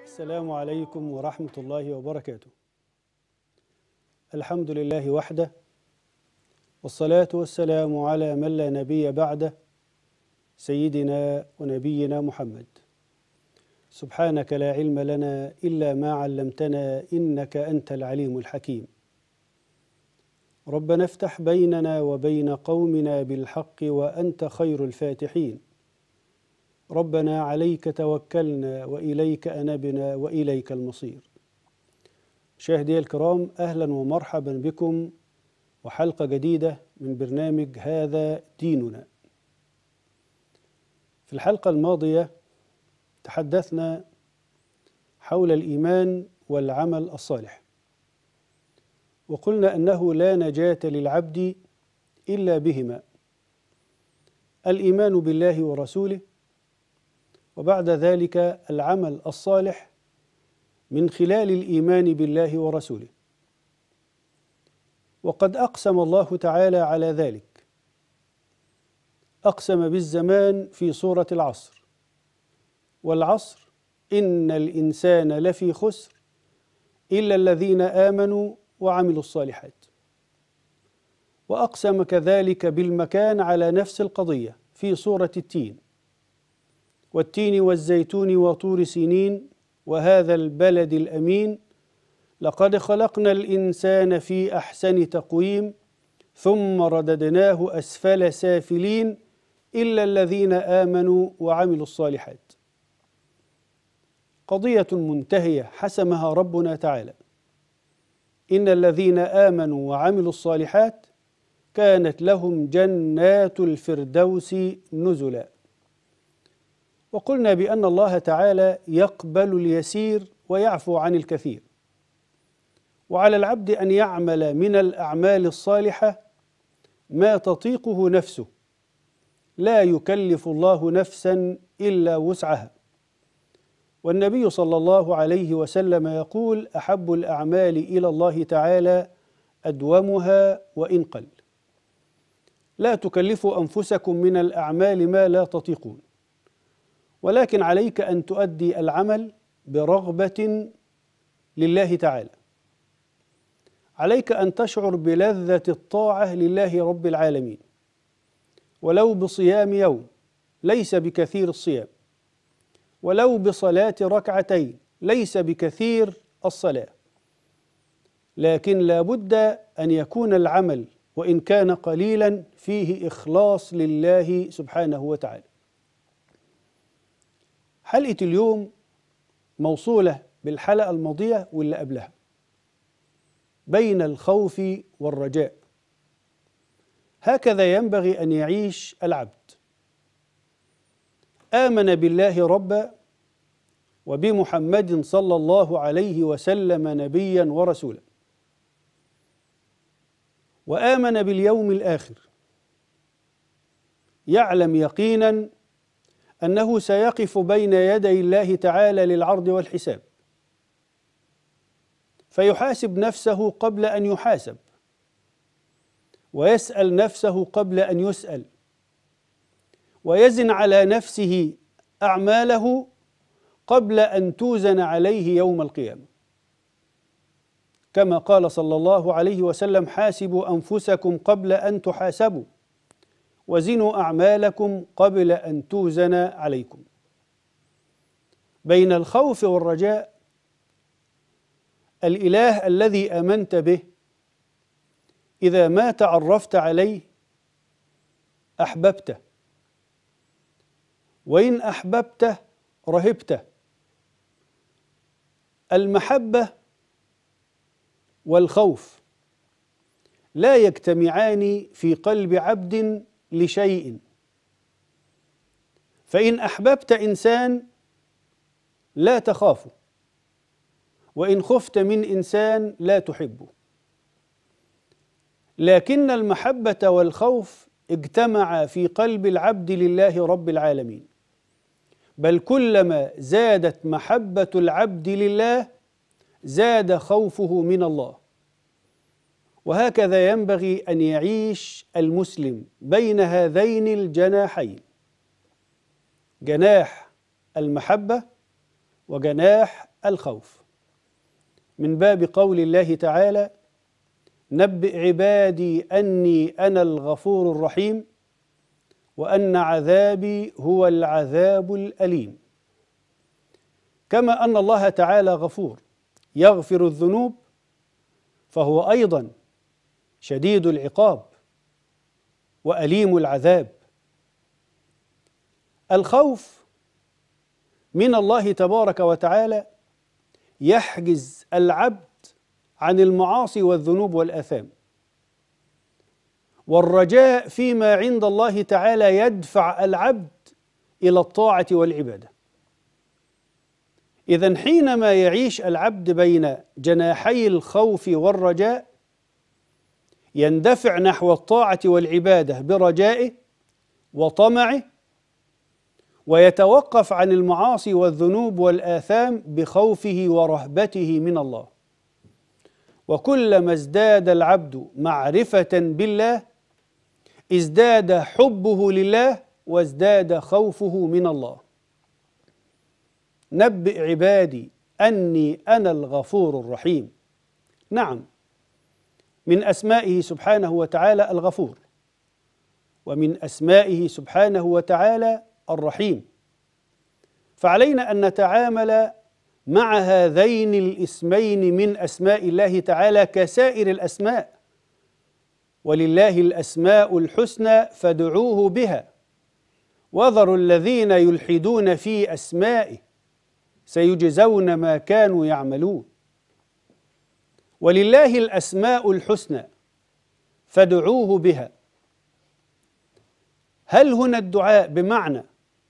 السلام عليكم ورحمة الله وبركاته. الحمد لله وحده والصلاة والسلام على من لا نبي بعده سيدنا ونبينا محمد. سبحانك لا علم لنا إلا ما علمتنا إنك أنت العليم الحكيم. ربنا افتح بيننا وبين قومنا بالحق وأنت خير الفاتحين. ربنا عليك توكلنا واليك انبنا واليك المصير. مشاهدي الكرام اهلا ومرحبا بكم وحلقه جديده من برنامج هذا ديننا. في الحلقه الماضيه تحدثنا حول الايمان والعمل الصالح. وقلنا انه لا نجاه للعبد الا بهما. الايمان بالله ورسوله وبعد ذلك العمل الصالح من خلال الايمان بالله ورسوله وقد اقسم الله تعالى على ذلك اقسم بالزمان في سوره العصر والعصر ان الانسان لفي خسر الا الذين امنوا وعملوا الصالحات واقسم كذلك بالمكان على نفس القضيه في سوره التين والتين والزيتون وطور سينين وهذا البلد الامين لقد خلقنا الانسان في احسن تقويم ثم رددناه اسفل سافلين الا الذين امنوا وعملوا الصالحات قضيه منتهيه حسمها ربنا تعالى ان الذين امنوا وعملوا الصالحات كانت لهم جنات الفردوس نزلا وقلنا بأن الله تعالى يقبل اليسير ويعفو عن الكثير وعلى العبد أن يعمل من الأعمال الصالحة ما تطيقه نفسه لا يكلف الله نفسا إلا وسعها والنبي صلى الله عليه وسلم يقول أحب الأعمال إلى الله تعالى أدومها وإن قل لا تكلفوا أنفسكم من الأعمال ما لا تطيقون ولكن عليك ان تؤدي العمل برغبه لله تعالى عليك ان تشعر بلذه الطاعه لله رب العالمين ولو بصيام يوم ليس بكثير الصيام ولو بصلاه ركعتين ليس بكثير الصلاه لكن لا بد ان يكون العمل وان كان قليلا فيه اخلاص لله سبحانه وتعالى حلقة اليوم موصولة بالحلقة الماضية واللي قبلها بين الخوف والرجاء هكذا ينبغي أن يعيش العبد آمن بالله ربا وبمحمد صلى الله عليه وسلم نبيا ورسولا وآمن باليوم الآخر يعلم يقينا انه سيقف بين يدي الله تعالى للعرض والحساب فيحاسب نفسه قبل ان يحاسب ويسال نفسه قبل ان يسال ويزن على نفسه اعماله قبل ان توزن عليه يوم القيامه كما قال صلى الله عليه وسلم حاسبوا انفسكم قبل ان تحاسبوا وزنوا اعمالكم قبل ان توزن عليكم بين الخوف والرجاء الاله الذي امنت به اذا ما تعرفت عليه احببته وان احببته رهبته المحبه والخوف لا يجتمعان في قلب عبد لشيء فإن أحببت إنسان لا تخافه وإن خفت من إنسان لا تحبه لكن المحبة والخوف اجتمعا في قلب العبد لله رب العالمين بل كلما زادت محبة العبد لله زاد خوفه من الله وهكذا ينبغي ان يعيش المسلم بين هذين الجناحين جناح المحبه وجناح الخوف من باب قول الله تعالى نبئ عبادي اني انا الغفور الرحيم وان عذابي هو العذاب الاليم كما ان الله تعالى غفور يغفر الذنوب فهو ايضا شديد العقاب واليم العذاب الخوف من الله تبارك وتعالى يحجز العبد عن المعاصي والذنوب والاثام والرجاء فيما عند الله تعالى يدفع العبد الى الطاعه والعباده اذا حينما يعيش العبد بين جناحي الخوف والرجاء يندفع نحو الطاعه والعباده برجائه وطمعه ويتوقف عن المعاصي والذنوب والاثام بخوفه ورهبته من الله وكلما ازداد العبد معرفه بالله ازداد حبه لله وازداد خوفه من الله نبئ عبادي اني انا الغفور الرحيم نعم من اسمائه سبحانه وتعالى الغفور ومن اسمائه سبحانه وتعالى الرحيم فعلينا ان نتعامل مع هذين الاسمين من اسماء الله تعالى كسائر الاسماء ولله الاسماء الحسنى فادعوه بها وذروا الذين يلحدون في اسمائه سيجزون ما كانوا يعملون ولله الاسماء الحسنى فادعوه بها هل هنا الدعاء بمعنى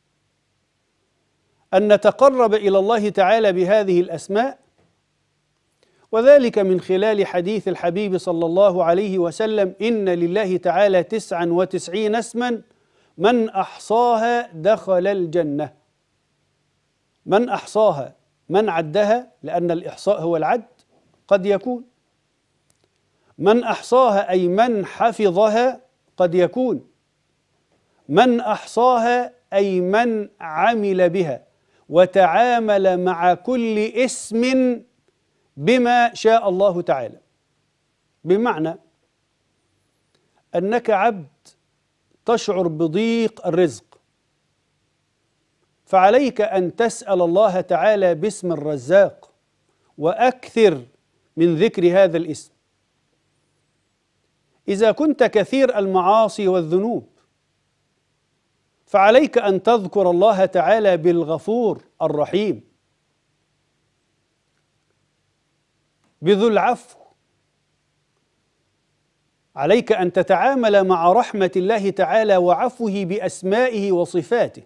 ان نتقرب الى الله تعالى بهذه الاسماء وذلك من خلال حديث الحبيب صلى الله عليه وسلم ان لله تعالى تسعا وتسعين اسما من احصاها دخل الجنه من احصاها من عدها لان الاحصاء هو العد قد يكون من احصاها اي من حفظها قد يكون من احصاها اي من عمل بها وتعامل مع كل اسم بما شاء الله تعالى بمعنى انك عبد تشعر بضيق الرزق فعليك ان تسال الله تعالى باسم الرزاق واكثر من ذكر هذا الاسم اذا كنت كثير المعاصي والذنوب فعليك ان تذكر الله تعالى بالغفور الرحيم بذو العفو عليك ان تتعامل مع رحمه الله تعالى وعفوه باسمائه وصفاته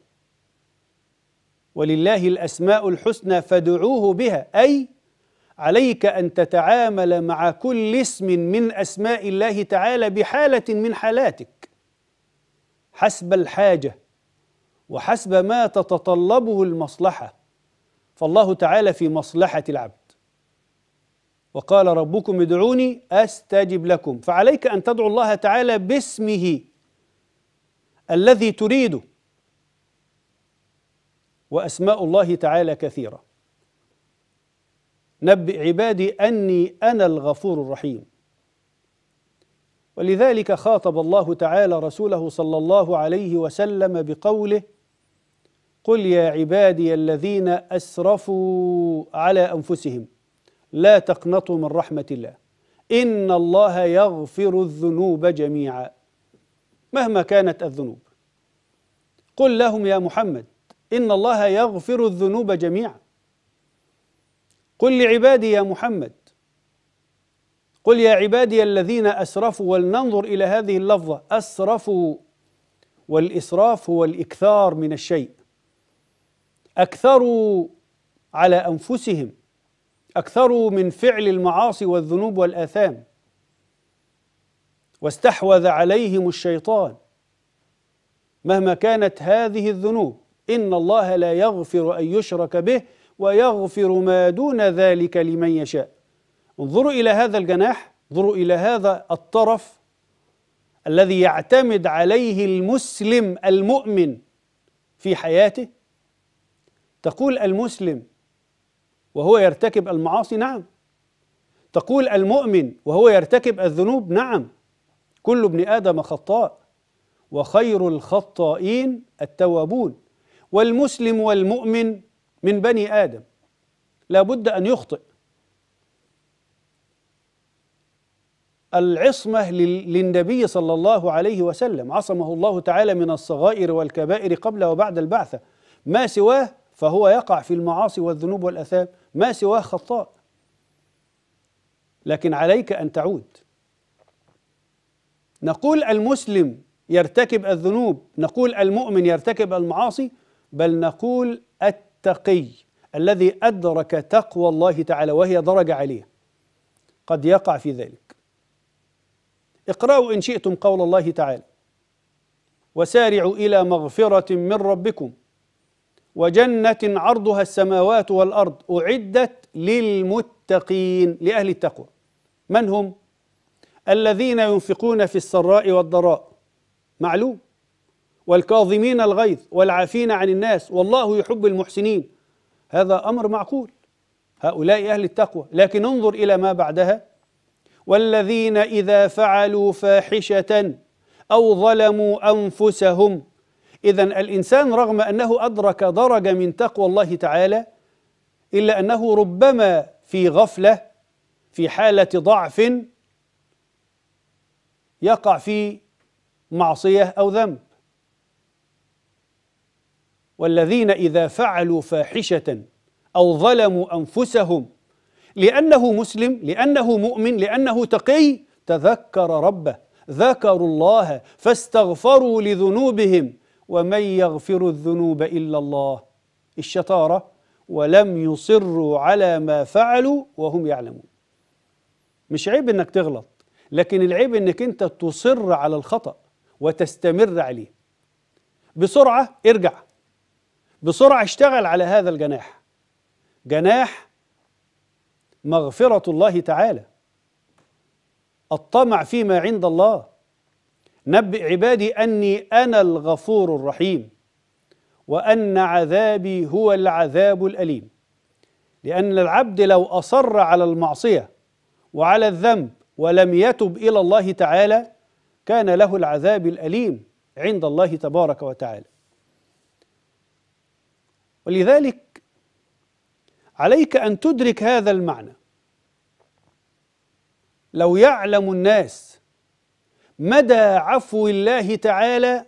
ولله الاسماء الحسنى فادعوه بها اي عليك ان تتعامل مع كل اسم من اسماء الله تعالى بحاله من حالاتك حسب الحاجه وحسب ما تتطلبه المصلحه فالله تعالى في مصلحه العبد وقال ربكم ادعوني استجب لكم فعليك ان تدعو الله تعالى باسمه الذي تريده واسماء الله تعالى كثيره نبئ عبادي اني انا الغفور الرحيم ولذلك خاطب الله تعالى رسوله صلى الله عليه وسلم بقوله قل يا عبادي الذين اسرفوا على انفسهم لا تقنطوا من رحمه الله ان الله يغفر الذنوب جميعا مهما كانت الذنوب قل لهم يا محمد ان الله يغفر الذنوب جميعا قل لعبادي يا محمد قل يا عبادي الذين اسرفوا ولننظر الى هذه اللفظه اسرفوا والاسراف هو الاكثار من الشيء اكثروا على انفسهم اكثروا من فعل المعاصي والذنوب والاثام واستحوذ عليهم الشيطان مهما كانت هذه الذنوب ان الله لا يغفر ان يشرك به ويغفر ما دون ذلك لمن يشاء انظروا الى هذا الجناح انظروا الى هذا الطرف الذي يعتمد عليه المسلم المؤمن في حياته تقول المسلم وهو يرتكب المعاصي نعم تقول المؤمن وهو يرتكب الذنوب نعم كل ابن ادم خطاء وخير الخطائين التوابون والمسلم والمؤمن من بني ادم لا بد ان يخطئ العصمه للنبي صلى الله عليه وسلم عصمه الله تعالى من الصغائر والكبائر قبل وبعد البعثه ما سواه فهو يقع في المعاصي والذنوب والاثام ما سواه خطاء لكن عليك ان تعود نقول المسلم يرتكب الذنوب نقول المؤمن يرتكب المعاصي بل نقول التقي الذي ادرك تقوى الله تعالى وهي درجه عليه قد يقع في ذلك اقرأوا إن شئتم قول الله تعالى وسارعوا إلى مغفرة من ربكم وجنة عرضها السماوات والأرض أعدت للمتقين لأهل التقوى من هم؟ الذين ينفقون في السراء والضراء معلوم والكاظمين الغيظ والعافين عن الناس والله يحب المحسنين هذا أمر معقول هؤلاء أهل التقوى لكن انظر إلى ما بعدها والذين إذا فعلوا فاحشة أو ظلموا أنفسهم إذا الإنسان رغم أنه أدرك درجة من تقوى الله تعالى إلا أنه ربما في غفلة في حالة ضعف يقع في معصية أو ذنب والذين إذا فعلوا فاحشة أو ظلموا أنفسهم لأنه مسلم لأنه مؤمن لأنه تقي تذكر ربه ذكروا الله فاستغفروا لذنوبهم ومن يغفر الذنوب إلا الله الشطارة ولم يصروا على ما فعلوا وهم يعلمون مش عيب انك تغلط لكن العيب انك انت تصر على الخطأ وتستمر عليه بسرعة ارجع بسرعة اشتغل على هذا الجناح جناح مغفرة الله تعالى الطمع فيما عند الله نبئ عبادي أني أنا الغفور الرحيم وأن عذابي هو العذاب الأليم لأن العبد لو أصر على المعصية وعلى الذنب ولم يتب إلى الله تعالى كان له العذاب الأليم عند الله تبارك وتعالى ولذلك عليك ان تدرك هذا المعنى لو يعلم الناس مدى عفو الله تعالى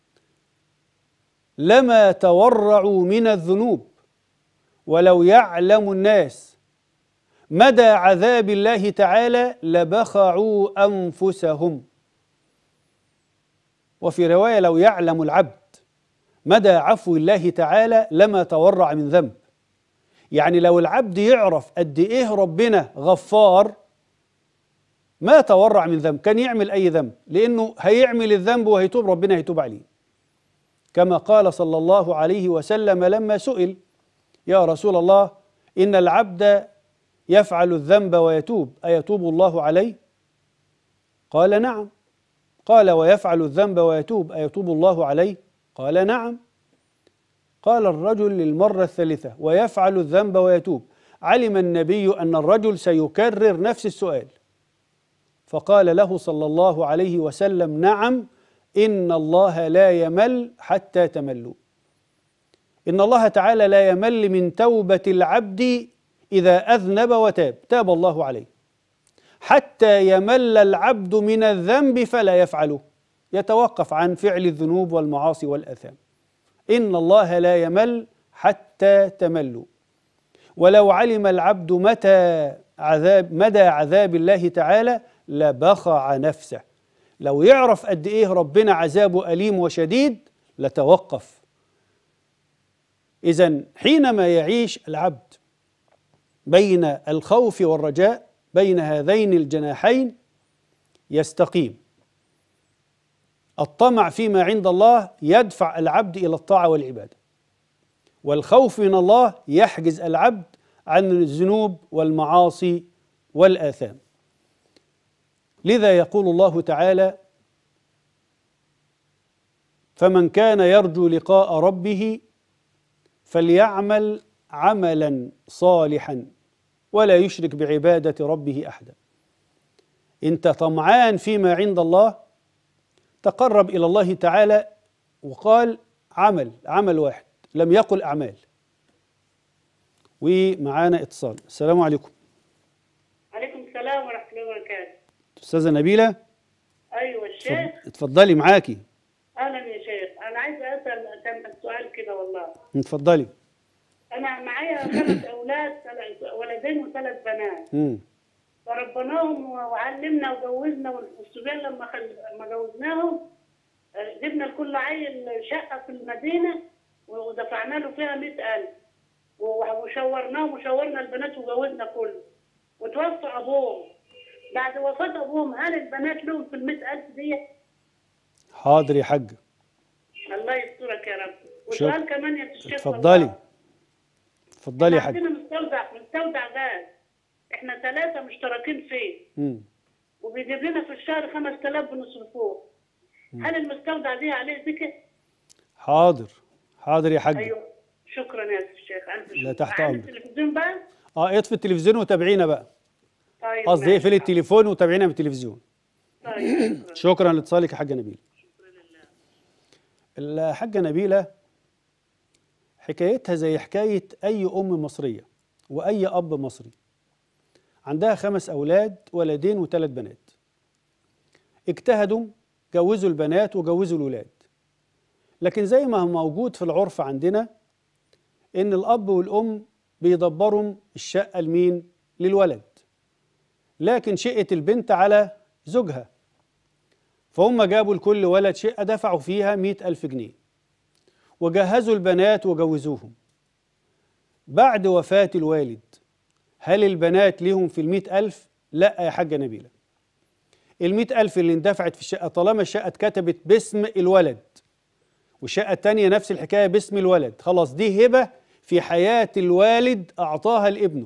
لما تورعوا من الذنوب ولو يعلم الناس مدى عذاب الله تعالى لبخعوا انفسهم وفي روايه لو يعلم العبد مدى عفو الله تعالى لما تورع من ذنب يعني لو العبد يعرف قد ايه ربنا غفار ما تورع من ذنب كان يعمل اي ذنب لانه هيعمل الذنب وهيتوب ربنا هيتوب عليه كما قال صلى الله عليه وسلم لما سئل يا رسول الله ان العبد يفعل الذنب ويتوب ايتوب الله عليه قال نعم قال ويفعل الذنب ويتوب ايتوب الله عليه قال نعم قال الرجل للمرة الثالثة ويفعل الذنب ويتوب علم النبي أن الرجل سيكرر نفس السؤال فقال له صلى الله عليه وسلم نعم إن الله لا يمل حتى تملوا إن الله تعالى لا يمل من توبة العبد إذا أذنب وتاب تاب الله عليه حتى يمل العبد من الذنب فلا يفعله يتوقف عن فعل الذنوب والمعاصي والآثام إن الله لا يمل حتى تملوا ولو علم العبد متى عذاب مدى عذاب الله تعالى لبخع نفسه لو يعرف قد ايه ربنا عذابه أليم وشديد لتوقف إذا حينما يعيش العبد بين الخوف والرجاء بين هذين الجناحين يستقيم الطمع فيما عند الله يدفع العبد الى الطاعه والعباده والخوف من الله يحجز العبد عن الذنوب والمعاصي والاثام لذا يقول الله تعالى فمن كان يرجو لقاء ربه فليعمل عملا صالحا ولا يشرك بعبادة ربه أحدا أنت طمعان فيما عند الله تقرب إلى الله تعالى وقال عمل عمل واحد لم يقل أعمال ومعانا اتصال السلام عليكم عليكم السلام ورحمة الله وبركاته أستاذة نبيلة أيوة الشيخ اتفضلي معاكي أهلا يا شيخ أنا عايزة أسأل كم سؤال كده والله اتفضلي أنا معايا خمس أولاد ثلاث- ولدين وثلاث بنات مم. فربناهم وعلمنا وجوزنا والصبيان لما خل... لما جوزناهم آه، جبنا لكل عيل شقة في المدينة ودفعنا له فيها مئة ألف و- وشورناهم وشورنا البنات وجوزنا كله وتوفى أبوهم بعد وفاة أبوهم هل البنات لهم في المئة ألف دي؟ حاضر يا حاج الله يسترك يا رب شكرا. وسؤال كمان يا الشيخ اتفضلي والله. اتفضلي يا احنا حاج عندنا مستودع مستودع غاز احنا ثلاثة مشتركين فيه مم. وبيجيب لنا في الشهر 5000 بنصرفوه هل المستودع دي عليه ذكر؟ حاضر حاضر يا حاج ايوه شكرا يا سي الشيخ الف لا شكر. تحت عن أمرك. التلفزيون بقى؟ اه اطفي التلفزيون وتابعينا بقى طيب قصدي ماشي. اقفلي التليفون وتابعينا من التلفزيون طيب شكرا شكرا لاتصالك يا حاجه نبيله الحاجه نبيله حكايتها زي حكايه اي ام مصريه واي اب مصري عندها خمس اولاد ولدين وثلاث بنات اجتهدوا جوزوا البنات وجوزوا الولاد لكن زي ما هو موجود في العرف عندنا ان الاب والام بيدبروا الشقه لمين للولد لكن شقه البنت على زوجها فهم جابوا لكل ولد شقة دفعوا فيها مئة ألف جنيه وجهزوا البنات وجوزوهم بعد وفاة الوالد هل البنات ليهم في المئة ألف؟ لا يا حاجة نبيلة المئة ألف اللي اندفعت في الشقة طالما الشقة اتكتبت باسم الولد والشقة التانية نفس الحكاية باسم الولد خلاص دي هبة في حياة الوالد أعطاها لابنه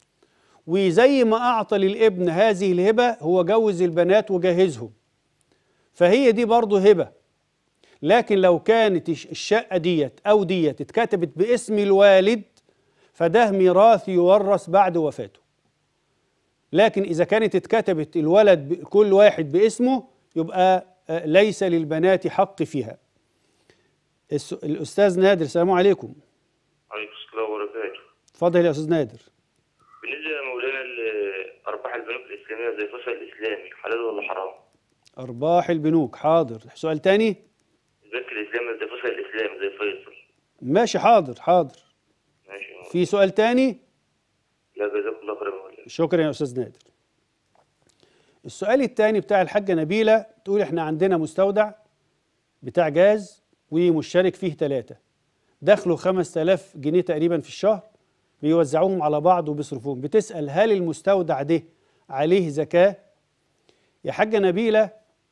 وزي ما أعطى للابن هذه الهبة هو جوز البنات وجهزهم فهي دي برضه هبة لكن لو كانت الش- الشقة ديت أو ديت اتكتبت باسم الوالد فده ميراث يورث بعد وفاته لكن إذا كانت اتكتبت الولد ب- كل واحد باسمه يبقى آه، ليس للبنات حق فيها الس- الأستاذ نادر السلام عليكم عليكم السلام وبركاته اتفضل يا أستاذ نادر بالنسبة يا مولانا لأرباح البنوك الإسلامية زي فصل الإسلامي حلال ولا حرام؟ أرباح البنوك حاضر سؤال تاني البنك الإسلامي زي فصل الإسلامي زي فيصل ماشي حاضر حاضر ماشي يا مولانا. في سؤال تاني لا جزاك الله خير يا مولانا شكرا يا استاذ نادر السؤال الثاني بتاع الحاجه نبيله تقول احنا عندنا مستودع بتاع جاز ومشترك فيه ثلاثه دخله 5000 جنيه تقريبا في الشهر بيوزعوهم على بعض وبيصرفوهم بتسال هل المستودع ده عليه زكاه يا حاجه نبيله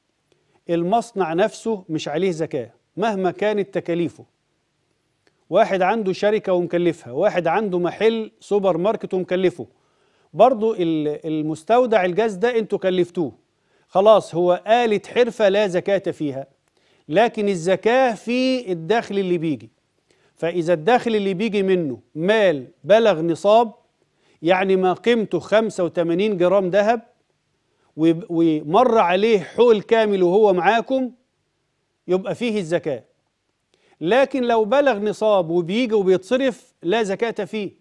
المصنع نفسه مش عليه زكاه مهما كانت تكاليفه واحد عنده شركة ومكلفها واحد عنده محل سوبر ماركت ومكلفه برضو ال- المستودع الجاز ده انتوا كلفتوه خلاص هو آلة حرفة لا زكاة فيها لكن الزكاة في الدخل اللي بيجي فإذا الدخل اللي بيجي منه مال بلغ نصاب يعني ما قيمته 85 جرام ذهب ويب- ومر عليه حول كامل وهو معاكم يبقى فيه الزكاه لكن لو بلغ نصاب وبيجي وبيتصرف لا زكاة فيه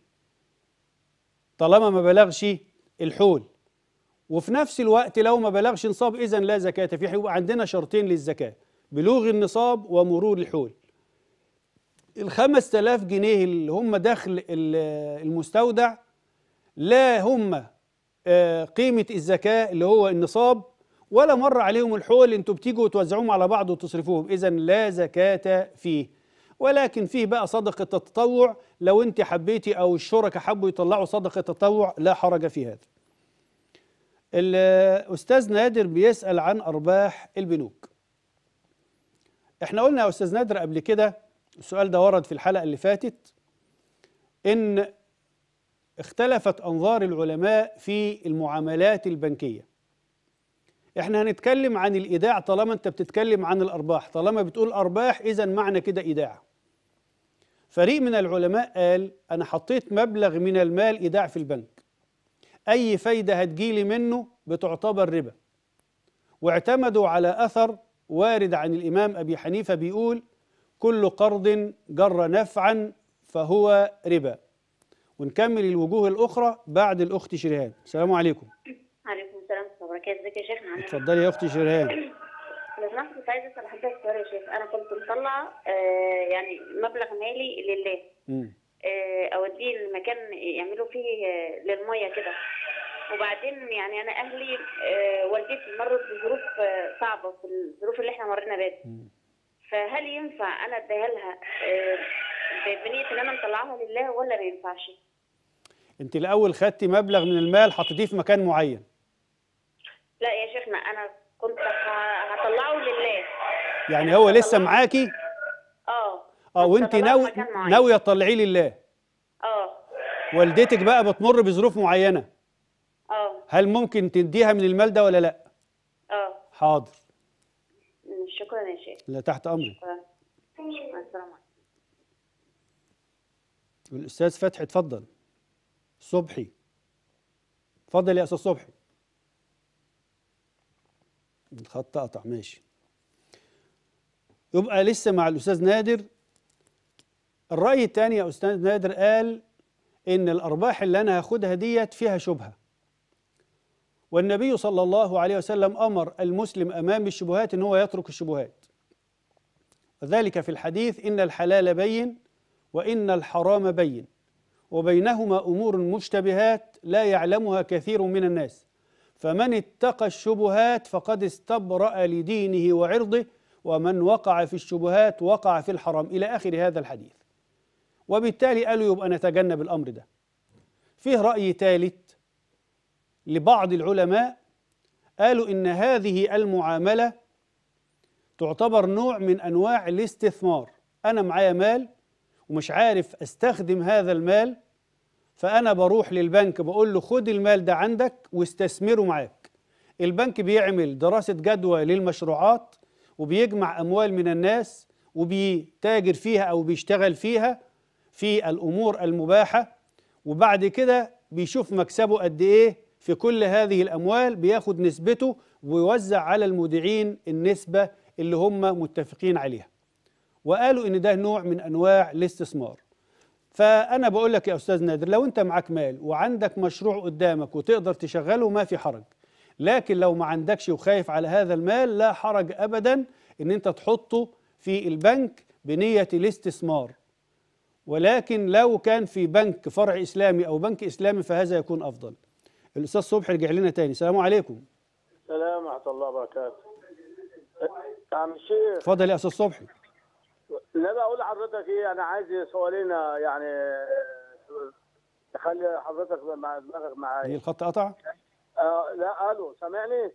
طالما ما بلغش الحول وفي نفس الوقت لو ما بلغش نصاب إذن لا زكاة فيه يبقى عندنا شرطين للزكاة بلوغ النصاب ومرور الحول الخمس تلاف جنيه اللي هم دخل ال- المستودع لا هم آه، قيمة الزكاة اللي هو النصاب ولا مر عليهم الحول انتوا بتيجوا وتوزعوهم على بعض وتصرفوهم اذا لا زكاة فيه ولكن فيه بقى صدقة التطوع لو انت حبيتي او الشركاء حبوا يطلعوا صدقة تطوع لا حرج في هذا الأستاذ نادر بيسأل عن أرباح البنوك احنا قلنا يا أستاذ نادر قبل كده السؤال ده ورد في الحلقة اللي فاتت إن اختلفت أنظار العلماء في المعاملات البنكية احنا هنتكلم عن الإيداع طالما أنت بتتكلم عن الأرباح طالما بتقول أرباح إذا معنى كده إيداع فريق من العلماء قال أنا حطيت مبلغ من المال إيداع في البنك أي فايدة هتجيلي منه بتعتبر ربا واعتمدوا على أثر وارد عن الإمام أبي حنيفة بيقول كل قرض جر نفعا فهو ربا ونكمل الوجوه الأخرى بعد الأخت شريهان السلام عليكم عليكم السلام ورحمة الله وبركاته ازيك يا شيخ عامل ايه؟ اتفضلي يا أختي شريهان لو سمحت كنت عايزة اسأل حضرتك سؤال يا شيخ أنا كنت مطلعة آه يعني مبلغ مالي لله مم. آه أوديه لمكان يعملوا فيه آه للمية كده وبعدين يعني أنا أهلي آه والدتي مرت بظروف آه صعبة في الظروف اللي احنا مرينا بيها مم. فهل ينفع أنا أديها لها آه ب- بنية إن أنا مطلعاها لله ولا ما ينفعش؟ أنت الأول خدتي مبلغ من المال حطيتيه في مكان معين لا يا شيخنا أنا كنت ه- هطلعه لله يعني هو لسه معاكي اه اه كنت وانت هطلعه ناوي في مكان معين. ناويه تطلعيه لله اه والدتك بقى بتمر بظروف معينه اه هل ممكن تديها من المال ده ولا لا اه حاضر شكرا يا شيخ لا تحت امرك شكرا مع السلامة الاستاذ فتحي اتفضل صبحي اتفضل يا استاذ صبحي الخط قطع ماشي يبقى لسه مع الاستاذ نادر الراي الثاني يا استاذ نادر قال ان الارباح اللي انا هاخدها ديت فيها شبهه والنبي صلى الله عليه وسلم امر المسلم امام الشبهات ان هو يترك الشبهات وذلك في الحديث ان الحلال بين وان الحرام بين وبينهما امور مشتبهات لا يعلمها كثير من الناس فمن اتقى الشبهات فقد استبرأ لدينه وعرضه ومن وقع في الشبهات وقع في الحرام الى اخر هذا الحديث وبالتالي قالوا يبقى نتجنب الامر ده فيه راي ثالث لبعض العلماء قالوا ان هذه المعامله تعتبر نوع من انواع الاستثمار انا معايا مال ومش عارف استخدم هذا المال فانا بروح للبنك بقول له خد المال ده عندك واستثمره معاك البنك بيعمل دراسه جدوى للمشروعات وبيجمع اموال من الناس وبيتاجر فيها او بيشتغل فيها في الامور المباحه وبعد كده بيشوف مكسبه قد ايه في كل هذه الاموال بياخد نسبته ويوزع على المودعين النسبه اللي هم متفقين عليها وقالوا ان ده نوع من انواع الاستثمار فانا بقول لك يا استاذ نادر لو انت معاك مال وعندك مشروع قدامك وتقدر تشغله ما في حرج لكن لو ما عندكش وخايف على هذا المال لا حرج ابدا ان انت تحطه في البنك بنيه الاستثمار ولكن لو كان في بنك فرع اسلامي او بنك اسلامي فهذا يكون افضل الاستاذ صبحي رجع لنا تاني السلام عليكم السلام ورحمة الله وبركاته. يا عم الشيخ اتفضل يا استاذ صبحي لا بقول لحضرتك ايه انا عايز سؤالين يعني تخلي حضرتك مع دماغك هي معايا. الخط قطع آه لا الو سامعني؟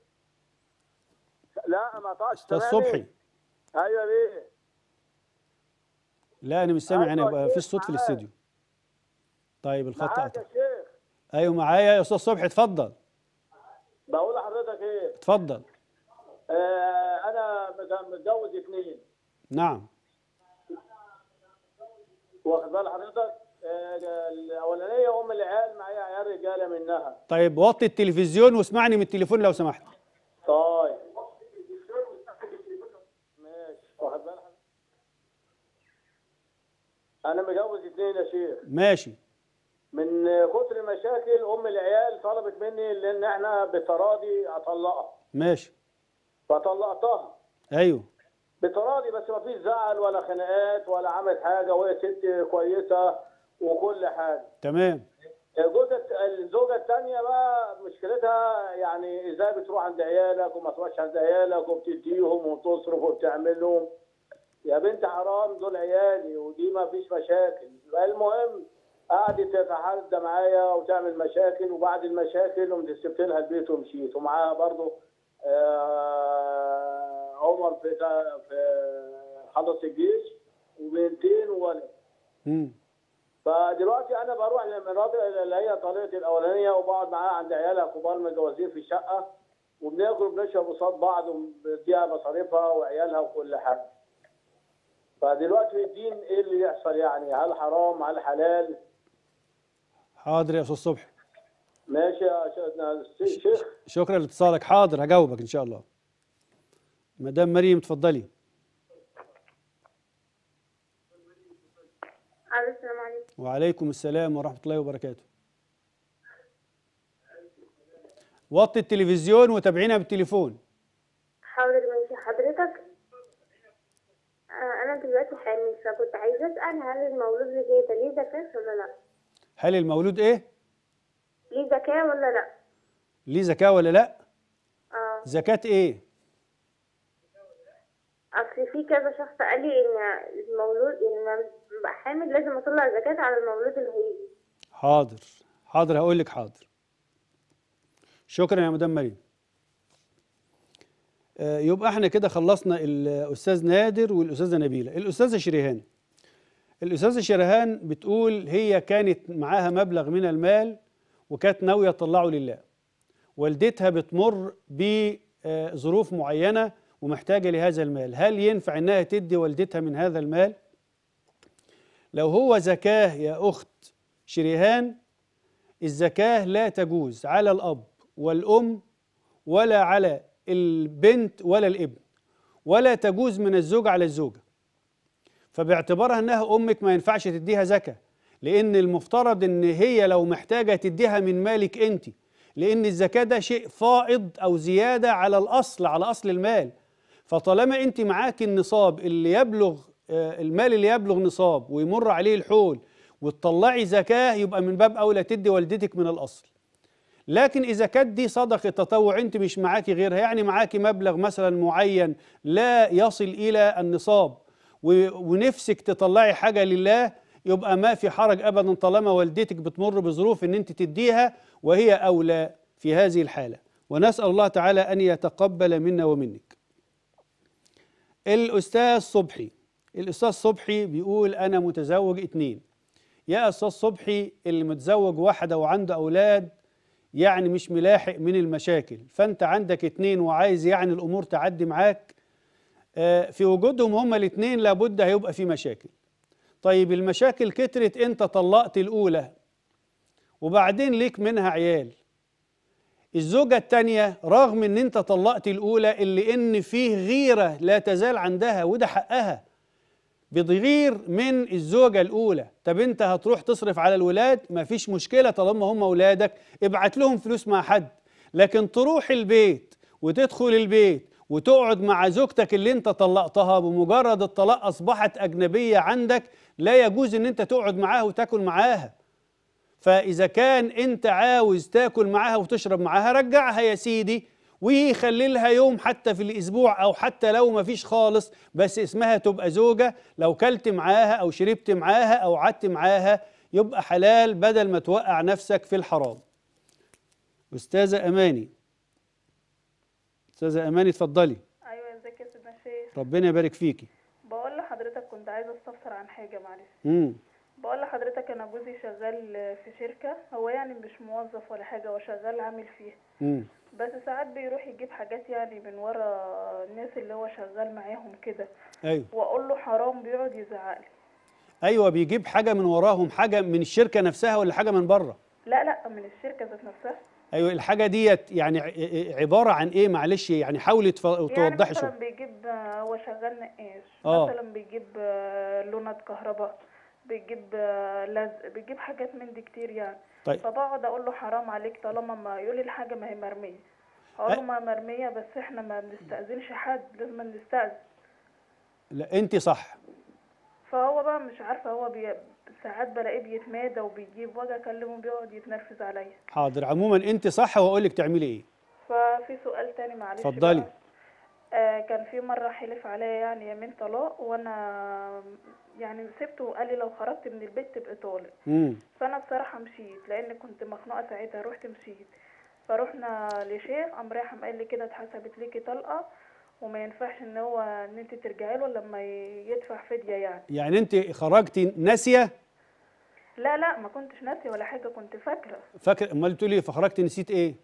لا ما قطعش استاذ سامعني؟ صبحي ايوه ليه؟ لا انا مش سامع انا أيوة يبقى شيخ في صوت في معاك. الاستديو طيب الخط معاك قطع يا شيخ ايوه معايا يا استاذ صبحي اتفضل بقول لحضرتك ايه؟ اتفضل آه انا مت- متجوز اثنين نعم واخد بال حضرتك؟ آه الاولانيه ام العيال معايا عيال رجاله منها. طيب وطي التلفزيون واسمعني من التليفون لو سمحت طيب ماشي واخد بالك انا متجوز اتنين يا شيخ ماشي من كتر المشاكل ام العيال طلبت مني لان احنا بتراضي اطلقها ماشي فطلقتها ايوه بتراضي بس ما فيش زعل ولا خناقات ولا عملت حاجه وهي ست كويسه وكل حاجه تمام الجوزة الزوجة الثانية بقى مشكلتها يعني ازاي بتروح عند عيالك وما تروحش عند عيالك وبتديهم وبتصرف وبتعمل لهم يا بنت حرام دول عيالي ودي ما فيش مشاكل المهم قعدت تتحدى معايا وتعمل مشاكل وبعد المشاكل قمت سبت لها البيت ومشيت ومعاها برضه آه عمر في في خلص الجيش وبنتين وولد مم. فدلوقتي انا بروح لمراتي اللي هي طليقتي الاولانيه وبقعد معاها عند عيالها كبار متجوزين في الشقه وبناكل وبنشرب قصاد بعض وبديها مصاريفها وعيالها وكل حاجه. فدلوقتي في الدين ايه اللي يحصل يعني هل حرام هل حلال حاضر يا استاذ صبحي ماشي يا شيخ- شيخ شكرا لاتصالك حاضر هجاوبك ان شاء الله مدام مريم اتفضلي الو السلام عليكم وعليكم السلام ورحمه الله وبركاته وطي التلفزيون وتابعينا بالتليفون حاضر ماشي حضرتك آه، انا دلوقتي حامل فكنت عايزه اسال هل المولود اللي جاي ده ليه زكاه ولا لا هل المولود ايه ليه زكاه ولا لا ليه زكاه ولا لا اه زكاه ايه اصل في كذا شخص قال لي ان المولود ان لما ببقى حامل لازم اطلع زكاه على المولود اللي هيجي حاضر حاضر هقول لك حاضر شكرا يا مدام مريم آه، يبقى احنا كده خلصنا الاستاذ نادر والاستاذه نبيله الاستاذه شريهان الاستاذه شريهان بتقول هي كانت معاها مبلغ من المال وكانت ناويه تطلعه لله والدتها بتمر بظروف معينه ومحتاجه لهذا المال هل ينفع انها تدي والدتها من هذا المال لو هو زكاه يا اخت شريهان الزكاه لا تجوز على الاب والام ولا على البنت ولا الابن ولا تجوز من الزوج على الزوجه فباعتبارها انها امك ما ينفعش تديها زكاه لان المفترض ان هي لو محتاجه تديها من مالك انت لان الزكاه ده شيء فائض او زياده على الاصل على اصل المال فطالما انت معاك النصاب اللي يبلغ آه، المال اللي يبلغ نصاب ويمر عليه الحول وتطلعي زكاه يبقى من باب اولى تدي والدتك من الاصل لكن اذا كانت دي صدقه تطوع انت مش معاكي غيرها يعني معاكي مبلغ مثلا معين لا يصل الى النصاب و- ونفسك تطلعي حاجه لله يبقى ما في حرج ابدا طالما والدتك بتمر بظروف ان انت تديها وهي اولى في هذه الحاله ونسال الله تعالى ان يتقبل منا ومنك الاستاذ صبحي الاستاذ صبحي بيقول انا متزوج اتنين يا استاذ صبحي اللي متزوج واحده وعنده اولاد يعني مش ملاحق من المشاكل فانت عندك اتنين وعايز يعني الامور تعدي معاك آه، في وجودهم هما الاتنين لابد هيبقى في مشاكل طيب المشاكل كترت انت طلقت الاولى وبعدين ليك منها عيال الزوجة التانية رغم ان انت طلقت الاولى اللي ان فيه غيرة لا تزال عندها وده حقها بتغير من الزوجة الأولى طب أنت هتروح تصرف على الولاد مفيش مشكلة طالما هم أولادك ابعت لهم فلوس مع حد لكن تروح البيت وتدخل البيت وتقعد مع زوجتك اللي انت طلقتها بمجرد الطلاق أصبحت أجنبية عندك لا يجوز ان انت تقعد معاها وتاكل معاها فإذا كان أنت عاوز تاكل معاها وتشرب معاها رجعها يا سيدي ويخلي لها يوم حتى في الأسبوع أو حتى لو ما فيش خالص بس اسمها تبقى زوجة لو كلت معاها أو شربت معاها أو قعدت معاها يبقى حلال بدل ما توقع نفسك في الحرام أستاذة أماني أستاذة أماني اتفضلي ايوه ازيك يا سيدنا الشيخ ربنا يبارك فيكي بقول لحضرتك كنت عايزه استفسر عن حاجه معلش مم. بقول لحضرتك انا جوزي شغال في شركه هو يعني مش موظف ولا حاجه هو شغال عامل فيها مم. بس ساعات بيروح يجيب حاجات يعني من ورا الناس اللي هو شغال معاهم كده أيوه واقول له حرام بيقعد يزعق لي أيوه بيجيب حاجة من وراهم حاجة من الشركة نفسها ولا حاجة من بره لا لا من الشركه ذات نفسها ايوه الحاجه ديت يعني ع- عباره عن ايه معلش يعني حاولي تف- يعني توضحي مثلا شويه بيجيب آه، هو شغال نقاش آه. مثلا بيجيب آه، لونات كهرباء بيجيب آه، لزق بيجيب حاجات من دي كتير يعني طيب. فبقعد اقول له حرام عليك طالما ما يقول لي الحاجه ما هي مرميه اقول له ما مرميه بس احنا ما بنستأذنش حد لازم نستأذن لا انت صح فهو بقى مش عارفه هو بي... ساعات بلاقيه بيتمادى وبيجيب واجي اكلمه بيقعد يتنرفز عليا حاضر عموما انت صح واقول لك تعملي ايه ففي سؤال تاني معلش اتفضلي. بقى. آه كان في مرة حلف عليا يعني يمين طلاق وانا يعني سبته وقال لي لو خرجت من البيت تبقى طالق امم فانا بصراحة مشيت لان كنت مخنوقة ساعتها رحت مشيت فروحنا لشيخ قام رايح قام قال لي كده اتحسبت ليكي طلقة وما ينفعش ان هو ان انت ترجعي له لما ي- يدفع فدية يعني يعني انت خرجتي ناسيه لا لا ما كنتش ناسية ولا حاجة كنت فاكرة فاكر امال بتقولي فخرجتي نسيت ايه لا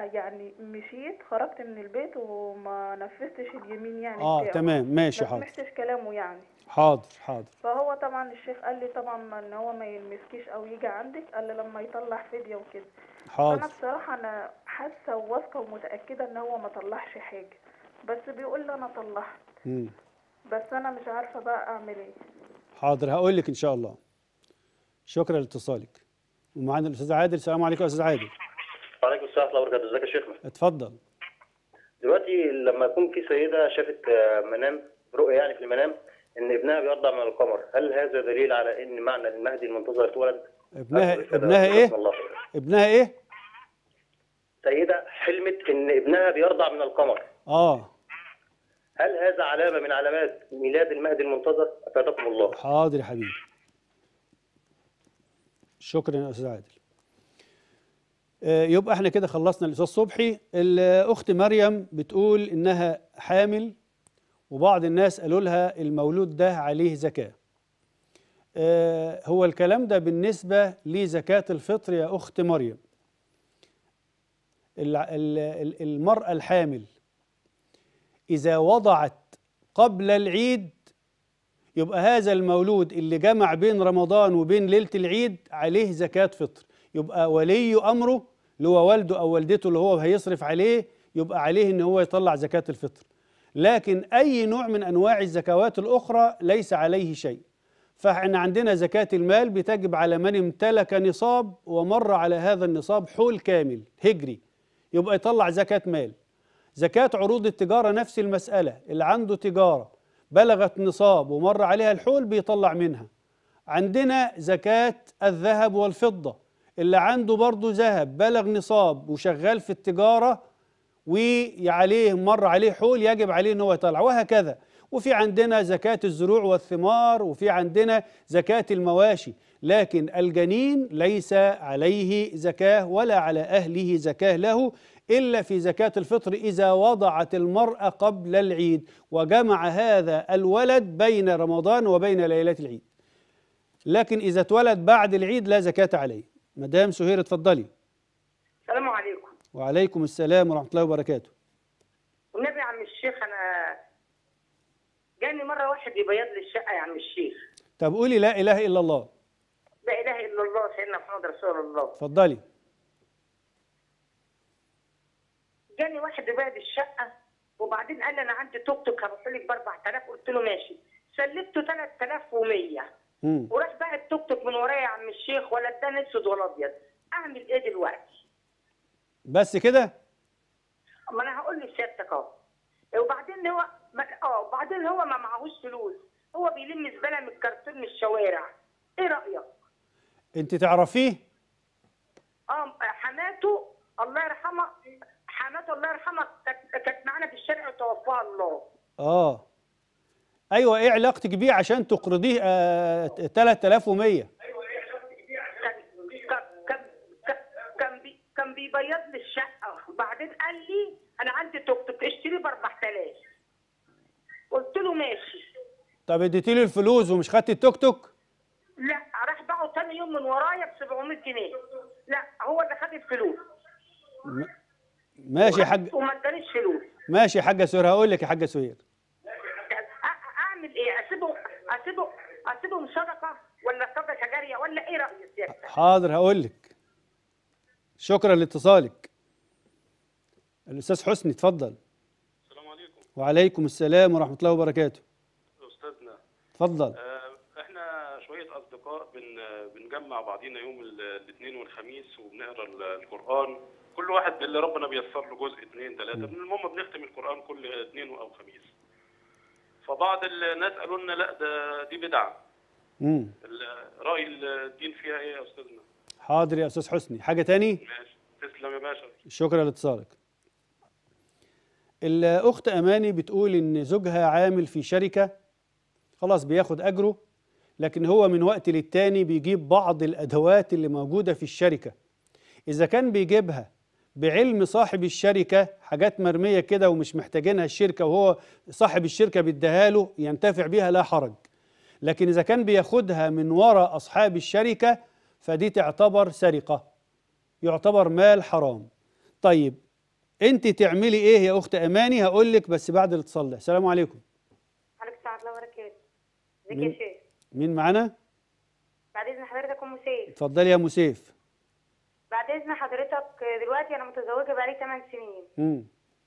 لا يعني مشيت خرجت من البيت وما نفذتش اليمين يعني اه بتاعه. تمام ماشي ما حاضر سمعتش كلامه يعني حاضر حاضر فهو طبعا الشيخ قال لي طبعا ان هو ما يلمسكيش او يجي عندك الا لما يطلع فديه وكده فانا حاضر بصراحه انا حاسه وواثقه ومتاكده ان هو ما طلعش حاجه بس بيقول لي انا طلعت مم. بس انا مش عارفه بقى اعمل ايه حاضر هقول لك ان شاء الله شكرا لاتصالك ومعانا الاستاذ عادل السلام عليكم يا استاذ عادل وعليكم السلام ورحمه الله وبركاته ازيك يا شيخنا اتفضل دلوقتي لما يكون في سيده شافت آه، منام رؤيه يعني في المنام ان ابنها بيرضع من القمر هل هذا دليل على ان معنى المهدي المنتظر اتولد ابنها أكبر كده ابنها ايه رحمة الله. ابنها ايه سيده حلمت ان ابنها بيرضع من القمر اه هل هذا علامه من علامات ميلاد المهدي المنتظر افادكم الله حاضر يا حبيبي شكرا يا استاذ عادل آه، يبقى احنا كده خلصنا الاستاذ صبحي الاخت مريم بتقول انها حامل وبعض الناس قالوا لها المولود ده عليه زكاه آه، هو الكلام ده بالنسبه لزكاه الفطر يا اخت مريم الع- ال- ال- المراه الحامل اذا وضعت قبل العيد يبقى هذا المولود اللي جمع بين رمضان وبين ليلة العيد عليه زكاة فطر يبقى ولي أمره اللي هو والده أو والدته اللي هو هيصرف عليه يبقى عليه إن هو يطلع زكاة الفطر لكن أي نوع من أنواع الزكوات الأخرى ليس عليه شيء فإحنا عندنا زكاة المال بتجب على من امتلك نصاب ومر على هذا النصاب حول كامل هجري يبقى يطلع زكاة مال زكاة عروض التجارة نفس المسألة اللي عنده تجارة بلغت نصاب ومر عليها الحول بيطلع منها عندنا زكاة الذهب والفضة اللي عنده برضه ذهب بلغ نصاب وشغال في التجارة وعليه مر عليه حول يجب عليه ان هو يطلع وهكذا وفي عندنا زكاة الزروع والثمار وفي عندنا زكاة المواشي لكن الجنين ليس عليه زكاة ولا على أهله زكاة له إلا في زكاة الفطر إذا وضعت المرأة قبل العيد وجمع هذا الولد بين رمضان وبين ليلة العيد لكن إذا اتولد بعد العيد لا زكاة عليه مدام سهير اتفضلي السلام عليكم وعليكم السلام ورحمة الله وبركاته والنبي يا عم الشيخ انا جاني مره واحد يبيض لي الشقه يا عم الشيخ طب قولي لا إله إلا الله لا اله الا الله سيدنا محمد رسول الله اتفضلي جاني واحد يبيض الشقه وبعدين قال لي انا عندي توك توك هروح لك ب 4000 قلت له ماشي سلفته 3100 مم. وراح بقى التوك توك من ورايا يا عم الشيخ ولا اداني اسود ولا ابيض اعمل ايه دلوقتي؟ بس كده ما انا هقول لسيادتك اهو وبعدين هو ما- اه وبعدين هو ما معهوش فلوس هو بيلم زباله من الكرتون من الشوارع ايه رايك؟ انت تعرفيه اه حماته الله يرحمها حماته الله يرحمها كانت كانت معانا في الشارع وتوفاها الله اه ايوه ايه علاقتك بيه عشان تقرضيه آه 3100 كان كان كان كان بي كان بيبيض لي الشقه وبعدين قال لي انا عندي توك توك اشتري ب 4000 قلت له ماشي طب اديتي له الفلوس ومش خدت التوك توك لا راح باعه تاني يوم من ورايا ب 700 جنيه لا هو اللي خد الفلوس ماشي يا حاج وما ادانيش فلوس ماشي يا حاجه سهير هقول لك يا حاجه سهير أ- اعمل ايه اسيبه اسيبه اسيبهم صدقه ولا صدقه جاريه ولا ايه رايك سيادتك حاضر هقول لك شكرا لاتصالك الاستاذ حسني اتفضل السلام عليكم وعليكم السلام ورحمه الله وبركاته استاذنا اتفضل آه، احنا شويه اصدقاء بن بنجمع بعضينا يوم ال- الاثنين والخميس وبنقرا ال- القران كل واحد اللي ربنا بيسر له جزء اثنين ثلاثه المهم بنختم القران كل اثنين او خميس فبعض الناس قالوا لنا لا ده دي بدعه امم ال- راي الدين فيها ايه يا استاذنا حاضر يا استاذ حسني حاجه تاني ماشي تسلم يا باشا شكرا لاتصالك الأخت أماني بتقول إن زوجها عامل في شركة خلاص بياخد أجره لكن هو من وقت للتاني بيجيب بعض الأدوات اللي موجودة في الشركة إذا كان بيجيبها بعلم صاحب الشركة حاجات مرمية كده ومش محتاجينها الشركة وهو صاحب الشركة بيديها له ينتفع بيها لا حرج لكن إذا كان بياخدها من وراء أصحاب الشركة فدي تعتبر سرقة يعتبر مال حرام طيب انت تعملي ايه يا اخت اماني هقول لك بس بعد الاتصال ده السلام عليكم عليكم السلام ورحمة الله وبركاته ازيك مين؟ يا شيخ مين معانا بعد إذن حضرتك أم سيف اتفضلي يا مسيف بعد إذن حضرتك دلوقتي أنا متزوجة بقالي 8 سنين امم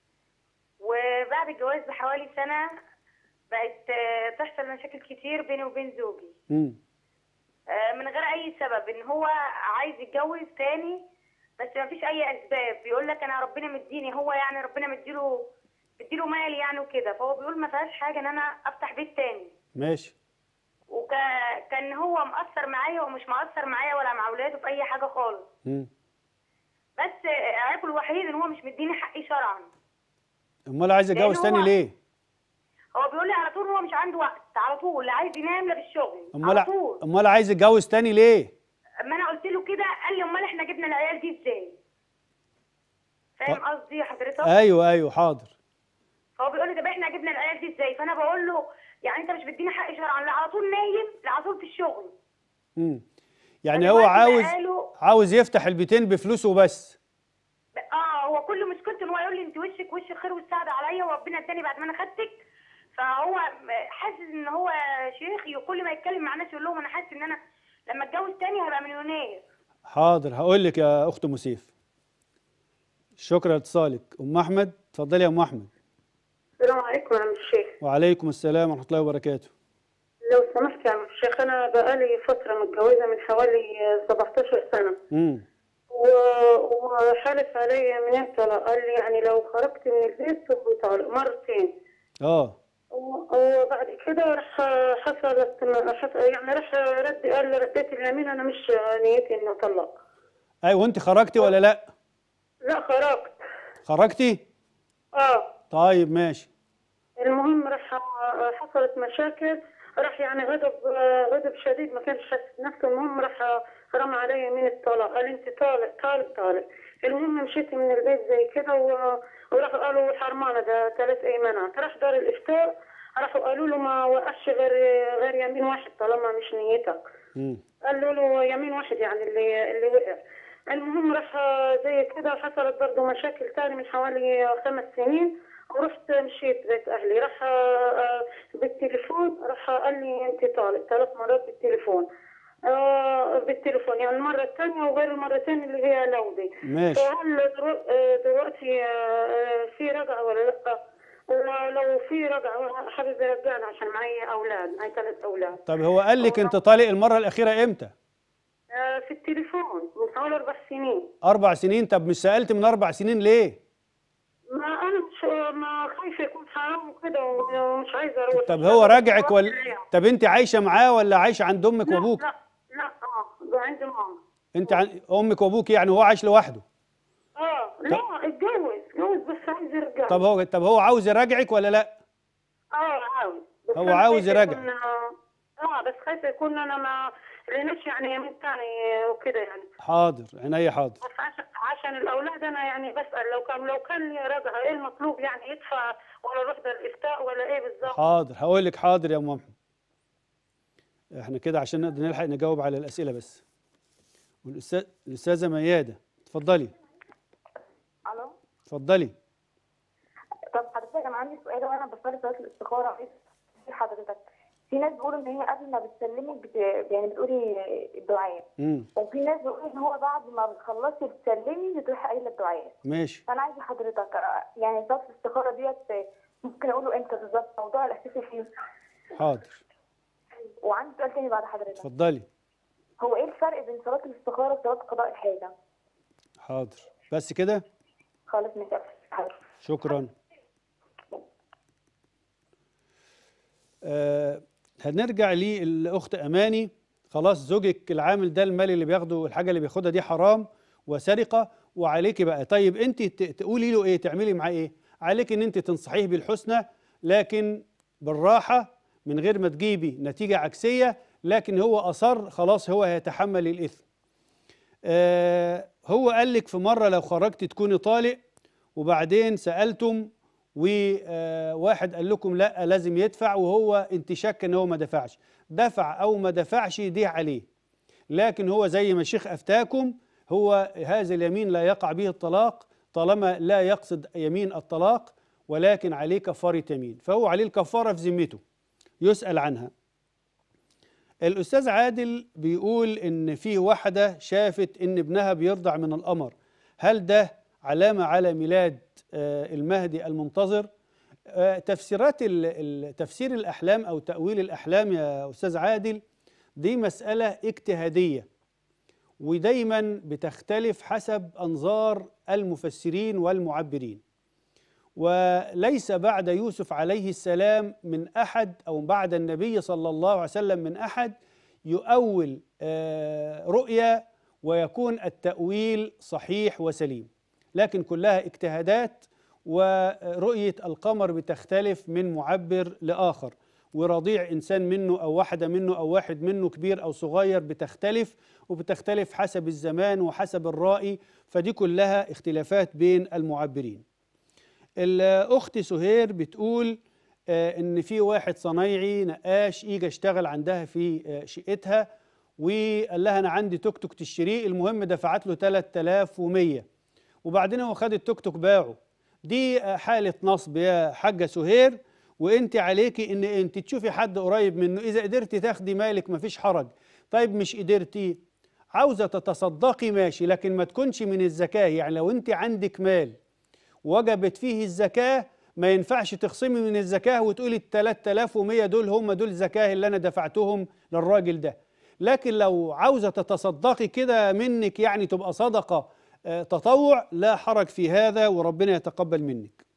وبعد الجواز بحوالي سنة بقت آه، تحصل مشاكل كتير بيني وبين زوجي امم آه، من غير أي سبب إن هو عايز يتجوز تاني بس ما فيش أي أسباب بيقول لك أنا ربنا مديني هو يعني ربنا مديله مديله مال يعني وكده فهو بيقول ما فيهاش حاجة إن أنا أفتح بيت تاني ماشي وكان هو مقصر معايا ومش مقصر معايا ولا مع اولاده في اي حاجه خالص امم بس عيبه الوحيد ان هو مش مديني حقي شرعا امال عايز لأن اتجوز تاني هو- ليه هو بيقول لي على طول هو مش عنده وقت على طول لا عايز ينام لا بالشغل امال على طول امال عايز اتجوز تاني ليه اما انا قلت له كده قال لي امال احنا جبنا العيال دي ازاي فاهم طب- قصدي حضرتك ايوه ايوه حاضر هو بيقول لي طب احنا جبنا العيال دي ازاي فانا بقول له يعني انت مش بتديني حقي شرعا لا على طول نايم لا على طول في الشغل امم يعني أنا هو دلوقتي عاوز بقاله- عاوز يفتح البيتين بفلوسه بس اه هو كل مشكلته ان هو يقول لي انت وشك وش الخير والسعاده عليا وربنا اداني بعد ما انا خدتك فهو حاسس ان هو شيخ كل ما يتكلم مع الناس يقول لهم انا حاسس ان انا لما اتجوز تاني هبقى مليونير حاضر هقول لك يا اخت مسيف شكرا لاتصالك ام احمد اتفضلي يا ام احمد السلام عليكم يا عم الشيخ وعليكم السلام ورحمه الله وبركاته لو سمحت يا عم الشيخ انا بقالي فترة متجوزة من حوالي 17 سنة امم و- وحلف علي من طلاق قال لي يعني لو خرجت من البيت تبقى طالق مرتين اه و- وبعد كده راح حصلت حص- يعني راح رد قال لي رديت اليمين انا مش نيتي اني اطلق ايوه وانت خرجتي ولا لا لا خرجت خرجتي اه طيب ماشي المهم راح حصلت مشاكل راح يعني غضب غضب شديد ما كانش حاسس نفسه المهم راح رمى علي يمين الطلاق قال انت طالق طالق طالق المهم مشيت من البيت زي كده و- وراح قالوا حرمانه ده ثلاث ايمانات راح دار الافتاء راحوا قالوا له ما وقعش غير غير يمين واحد طالما مش نيتك امم قالوا له يمين واحد يعني اللي اللي وقع المهم راح زي كده حصلت برضه مشاكل تاني من حوالي خمس سنين ورحت مشيت بيت اهلي راح آه، بالتليفون راح قال لي انت طالق ثلاث مرات بالتليفون آه، بالتليفون يعني المرة الثانية وغير المرتين اللي هي لودي ماشي. فهل درو- آه، دلوقتي آه، آه، في رجعة ولا لا؟ ولو في رجعة حابب يرجعنا عشان معي أولاد معي ثلاث أولاد طب هو قال لك انت طالق المره الاخيره امتى آه، في التليفون من حوالي أربع سنين اربع سنين طب مش سالت من اربع سنين ليه ما أنا مش ما خايفة يكون حرام وكده ومش عايزة أروح طب هو راجعك ولا طب انت عايشه معاه ولا عايشه عند امك لا وابوك لا لا اه ده عندي ماما انت عن... امك وابوك يعني هو عايش لوحده اه لا اتجوز اتجوز بس عايز يرجع طب هو طب هو عاوز يراجعك ولا لا اه عاوز بس هو أنا عاوز خايفة يراجع. يكون- اه بس خايفة يكون أنا ما لقيناش يعني يمين تاني وكده يعني حاضر عينيا حاضر بس عشان عشان الأولاد أنا يعني بسأل لو كان لو كان لي رجعة إيه المطلوب يعني يدفع ولا أروح ده الإفتاء ولا إيه بالظبط حاضر هقول لك حاضر يا ام محمد احنا كده عشان نقدر نلحق نجاوب على الاسئله بس والاستاذ الاستاذه مياده اتفضلي الو اتفضلي طب حضرتك انا عندي سؤال وانا بصلي صلاه الاستخاره عايز أسأل حضرتك في ناس بيقولوا ان هي قبل ما بتسلمي بت... يعني بتقولي الدعاء امم وفي ناس بيقولوا ان هو بعد ما بتخلصي بتسلمي بتروحي قايله الدعاء ماشي فانا عايزه حضرتك آه، يعني صلاه الاستخاره ديت ممكن اقوله امتى بالظبط موضوع الاساسي فيه حاضر وعندي سؤال تاني بعد حضرتك اتفضلي هو ايه الفرق بين صلاه الاستخاره وصلاه قضاء الحاجه حاضر بس كده خالص مش عارفة. شكرا آه هنرجع للاخت اماني خلاص زوجك العامل ده المال اللي بياخده الحاجه اللي بياخدها دي حرام وسرقه وعليكي بقى طيب انت ت- تقولي له ايه تعملي معاه ايه عليك ان انت تنصحيه بالحسنى لكن بالراحه من غير ما تجيبي نتيجه عكسيه لكن هو اصر خلاص هو هيتحمل الاثم آه هو قال لك في مره لو خرجت تكوني طالق وبعدين سالتم وواحد قال لكم لا لازم يدفع وهو انت شك ان هو ما دفعش دفع او ما دفعش دي عليه لكن هو زي ما الشيخ افتاكم هو هذا اليمين لا يقع به الطلاق طالما لا يقصد يمين الطلاق ولكن عليه كفارة يمين فهو عليه الكفارة في ذمته يسأل عنها الأستاذ عادل بيقول إن في واحدة شافت إن ابنها بيرضع من القمر هل ده علامة على ميلاد آه، المهدي المنتظر آه، تفسيرات ال- ال- تفسير الأحلام أو تأويل الأحلام يا أستاذ عادل دي مسألة اجتهادية ودايما بتختلف حسب أنظار المفسرين والمعبرين وليس بعد يوسف عليه السلام من أحد أو بعد النبي صلى الله عليه وسلم من أحد يؤول آه، رؤيا ويكون التأويل صحيح وسليم لكن كلها اجتهادات ورؤية القمر بتختلف من معبر لآخر ورضيع إنسان منه أو واحدة منه أو واحد منه كبير أو صغير بتختلف وبتختلف حسب الزمان وحسب الرائي فدي كلها اختلافات بين المعبرين الأخت سهير بتقول آه، إن في واحد صنايعي نقاش يجي اشتغل عندها في آه، شقتها وقال لها أنا عندي توك توك تشتريه المهم دفعت له 3100 وبعدين هو خد التوك توك باعه دي آه، حالة نصب يا حاجة سهير وانت عليكي ان انت تشوفي حد قريب منه اذا قدرتي تاخدي مالك مفيش حرج طيب مش قدرتي عاوزة تتصدقي ماشي لكن ما تكونش من الزكاة يعني لو انت عندك مال وجبت فيه الزكاة ما ينفعش تخصمي من الزكاة وتقولي ال 3100 دول هم دول زكاة اللي أنا دفعتهم للراجل ده لكن لو عاوزة تتصدقي كده منك يعني تبقى صدقة آه، تطوع لا حرج في هذا وربنا يتقبل منك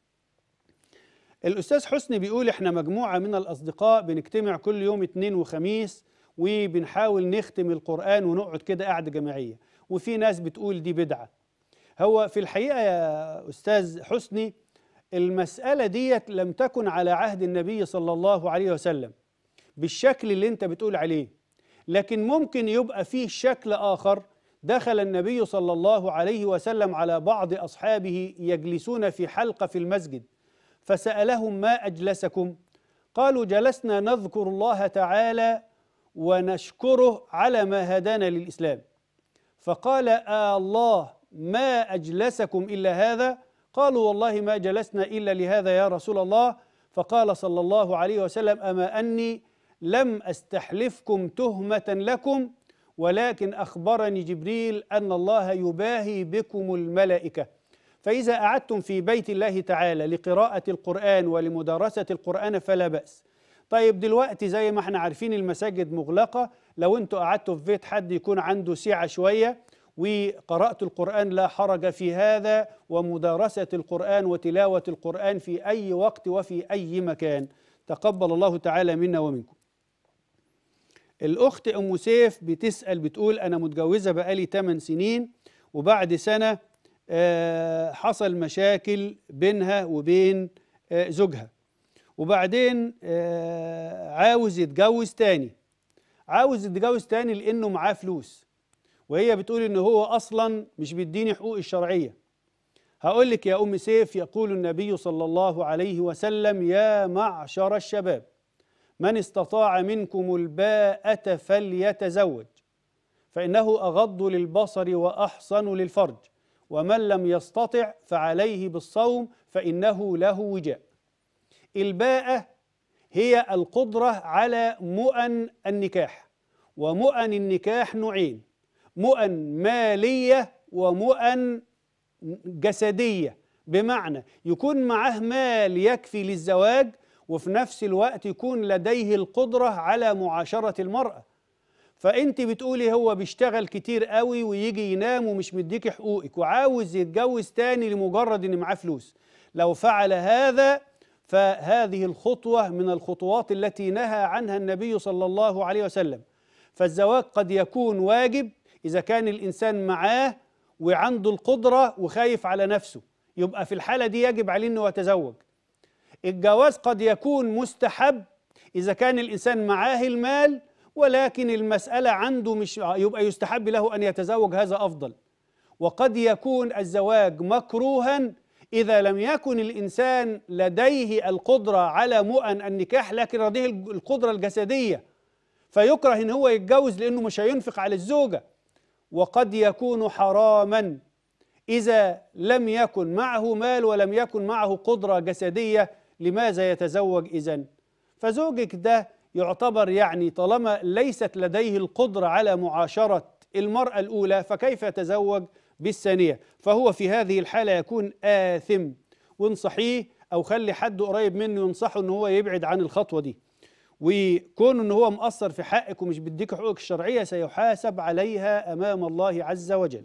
الأستاذ حسني بيقول إحنا مجموعة من الأصدقاء بنجتمع كل يوم اثنين وخميس وبنحاول نختم القرآن ونقعد كده قعدة جماعية وفي ناس بتقول دي بدعة هو في الحقيقة يا أستاذ حسني المسألة ديت لم تكن على عهد النبي صلى الله عليه وسلم بالشكل اللي انت بتقول عليه لكن ممكن يبقى فيه شكل آخر دخل النبي صلى الله عليه وسلم على بعض أصحابه يجلسون في حلقة في المسجد فسألهم ما أجلسكم قالوا جلسنا نذكر الله تعالى ونشكره على ما هدانا للإسلام فقال آه الله ما أجلسكم إلا هذا قالوا والله ما جلسنا إلا لهذا يا رسول الله فقال صلى الله عليه وسلم أما أني لم أستحلفكم تهمة لكم ولكن أخبرني جبريل أن الله يباهي بكم الملائكة فإذا أعدتم في بيت الله تعالى لقراءة القرآن ولمدارسة القرآن فلا بأس طيب دلوقتي زي ما احنا عارفين المساجد مغلقة لو انتوا قعدتوا في بيت حد يكون عنده سعة شوية وقراءة القرآن لا حرج في هذا ومدارسة القرآن وتلاوة القرآن في أي وقت وفي أي مكان تقبل الله تعالى منا ومنكم الأخت أم سيف بتسأل بتقول أنا متجوزة بقالي 8 سنين وبعد سنة آه، حصل مشاكل بينها وبين آه، زوجها وبعدين آه، عاوز يتجوز تاني عاوز يتجوز تاني لأنه معاه فلوس وهي بتقول إن هو أصلا مش بيديني حقوق الشرعية هقول لك يا أم سيف يقول النبي صلى الله عليه وسلم يا معشر الشباب من استطاع منكم الباءة فليتزوج فإنه أغض للبصر وأحصن للفرج ومن لم يستطع فعليه بالصوم فإنه له وجاء الباءة هي القدرة على مؤن النكاح ومؤن النكاح نوعين مؤن مالية ومؤن جسدية بمعنى يكون معه مال يكفي للزواج وفي نفس الوقت يكون لديه القدرة على معاشرة المرأة فأنت بتقولي هو بيشتغل كتير قوي ويجي ينام ومش مديكي حقوقك وعاوز يتجوز تاني لمجرد إن معاه فلوس لو فعل هذا فهذه الخطوة من الخطوات التي نهى عنها النبي صلى الله عليه وسلم فالزواج قد يكون واجب إذا كان الإنسان معاه وعنده القدرة وخايف على نفسه يبقى في الحالة دي يجب عليه أنه يتزوج الجواز قد يكون مستحب إذا كان الإنسان معاه المال ولكن المسألة عنده مش يبقى يستحب له أن يتزوج هذا أفضل وقد يكون الزواج مكروها إذا لم يكن الإنسان لديه القدرة على مؤن النكاح لكن لديه القدرة الجسدية فيكره إن هو يتجوز لأنه مش هينفق على الزوجة وقد يكون حراما إذا لم يكن معه مال ولم يكن معه قدرة جسدية لماذا يتزوج إذن؟ فزوجك ده يعتبر يعني طالما ليست لديه القدرة على معاشرة المرأة الأولى فكيف يتزوج بالثانية فهو في هذه الحالة يكون آثم وانصحيه أو خلي حد قريب منه ينصحه أن هو يبعد عن الخطوة دي وكون أن هو مقصر في حقك ومش بيديك حقوقك الشرعية سيحاسب عليها أمام الله عز وجل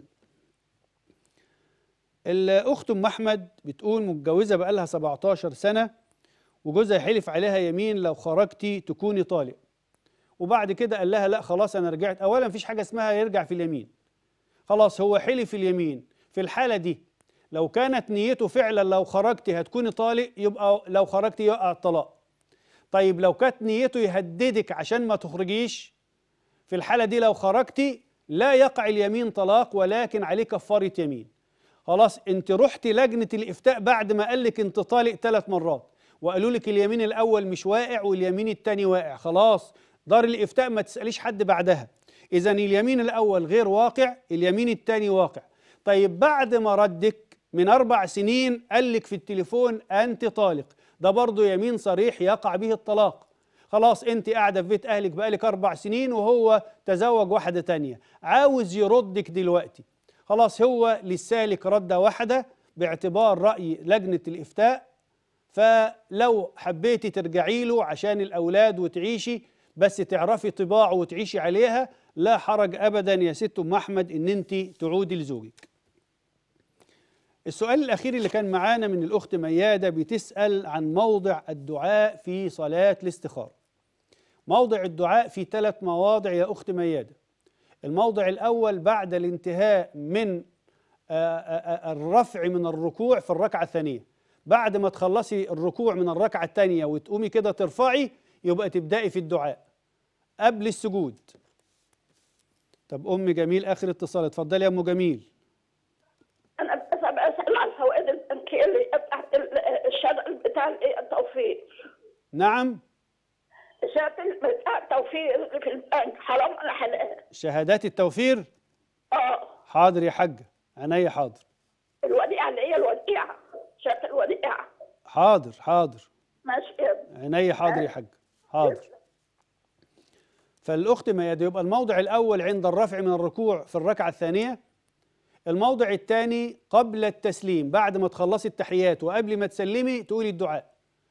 الأخت أم أحمد بتقول متجوزة بقالها 17 سنة وجوزها حلف عليها يمين لو خرجتي تكوني طالق وبعد كده قال لها لا خلاص أنا رجعت أولا مفيش حاجة اسمها يرجع في اليمين خلاص هو حلف اليمين في الحالة دي لو كانت نيته فعلا لو خرجتي هتكوني طالق يبقى لو خرجتي يقع الطلاق طيب لو كانت نيته يهددك عشان ما تخرجيش في الحالة دي لو خرجتي لا يقع اليمين طلاق ولكن عليه كفارة يمين خلاص انت رحتي لجنة الإفتاء بعد ما قال لك انت طالق ثلاث مرات وقالوا لك اليمين الأول مش واقع واليمين الثاني واقع خلاص دار الإفتاء ما تسأليش حد بعدها إذا اليمين الأول غير واقع اليمين الثاني واقع طيب بعد ما ردك من أربع سنين قال لك في التليفون أنت طالق ده برضه يمين صريح يقع به الطلاق خلاص انت قاعده في بيت اهلك بقالك اربع سنين وهو تزوج واحده تانية عاوز يردك دلوقتي خلاص هو للسالك رده واحده باعتبار راي لجنه الافتاء فلو حبيتي ترجعي له عشان الاولاد وتعيشي بس تعرفي طباعه وتعيشي عليها لا حرج ابدا يا ست ام احمد ان انت تعودي لزوجك السؤال الأخير اللي كان معانا من الأخت ميادة بتسأل عن موضع الدعاء في صلاة الاستخارة موضع الدعاء في ثلاث مواضع يا أخت ميادة الموضع الأول بعد الانتهاء من الرفع من الركوع في الركعة الثانية بعد ما تخلصي الركوع من الركعة الثانية وتقومي كده ترفعي يبقى تبدأي في الدعاء قبل السجود طب أم جميل آخر اتصال اتفضلي يا أم جميل انا بس بسال عن فوائد البنكيه اللي بتاعت الشهاده بتاع التوفير نعم الشهاده بتاع التوفير اللي في البنك حرام ولا حلال؟ شهادات التوفير اه حاضر يا حاجة عينيا حاضر الوديعه اللي هي الوديعه شهاده الوديعه حاضر حاضر ماشي يا ابني. عينيا حاضر يا حاج حاضر فالأخت ميادة يبقى الموضع الأول عند الرفع من الركوع في الركعة الثانية الموضع الثاني قبل التسليم بعد ما تخلصي التحيات وقبل ما تسلمي تقولي الدعاء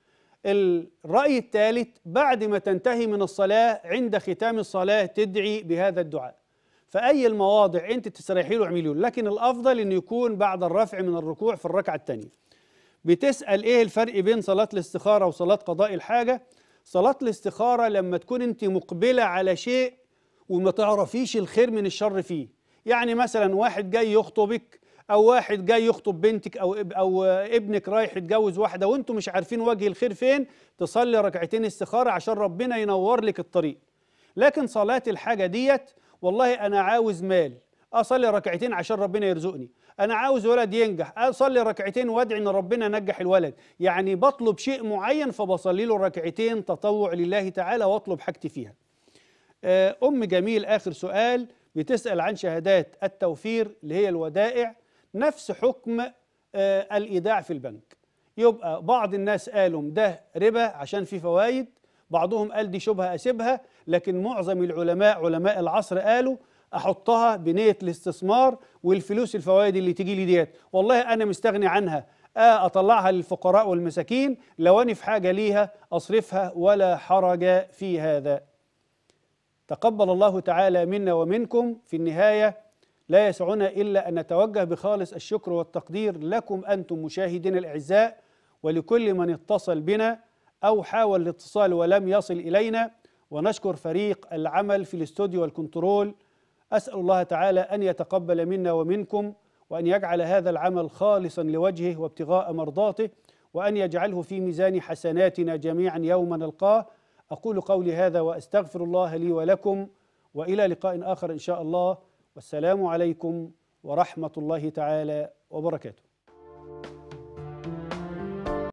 الرأي الثالث بعد ما تنتهي من الصلاة عند ختام الصلاة تدعي بهذا الدعاء فأي المواضع أنت تستريحي له اعملي له لكن الأفضل أن يكون بعد الرفع من الركوع في الركعة الثانية بتسأل إيه الفرق بين صلاة الاستخارة وصلاة قضاء الحاجة صلاة الاستخارة لما تكون أنت مقبلة على شيء وما تعرفيش الخير من الشر فيه يعني مثلا واحد جاي يخطبك او واحد جاي يخطب بنتك او او ابنك رايح يتجوز واحده وانتم مش عارفين وجه الخير فين تصلي ركعتين استخاره عشان ربنا ينور لك الطريق لكن صلاه الحاجه ديت والله انا عاوز مال اصلي ركعتين عشان ربنا يرزقني انا عاوز ولد ينجح اصلي ركعتين وادعي ان ربنا ينجح الولد يعني بطلب شيء معين فبصلي له ركعتين تطوع لله تعالى واطلب حاجتي فيها ام جميل اخر سؤال بتسأل عن شهادات التوفير اللي هي الودائع نفس حكم آه الإيداع في البنك يبقى بعض الناس قالوا ده ربا عشان في فوائد بعضهم قال دي شبهة أسيبها لكن معظم العلماء علماء العصر قالوا أحطها بنية الاستثمار والفلوس الفوائد اللي تجي لي ديت والله أنا مستغني عنها آه أطلعها للفقراء والمساكين لو أنا في حاجة ليها أصرفها ولا حرج في هذا تقبل الله تعالى منا ومنكم في النهاية لا يسعنا إلا أن نتوجه بخالص الشكر والتقدير لكم أنتم مشاهدين الأعزاء ولكل من اتصل بنا أو حاول الاتصال ولم يصل إلينا ونشكر فريق العمل في الاستوديو والكنترول أسأل الله تعالى أن يتقبل منا ومنكم وأن يجعل هذا العمل خالصا لوجهه وابتغاء مرضاته وأن يجعله في ميزان حسناتنا جميعا يوم نلقاه أقول قولي هذا وأستغفر الله لي ولكم وإلى لقاء آخر إن شاء الله والسلام عليكم ورحمة الله تعالى وبركاته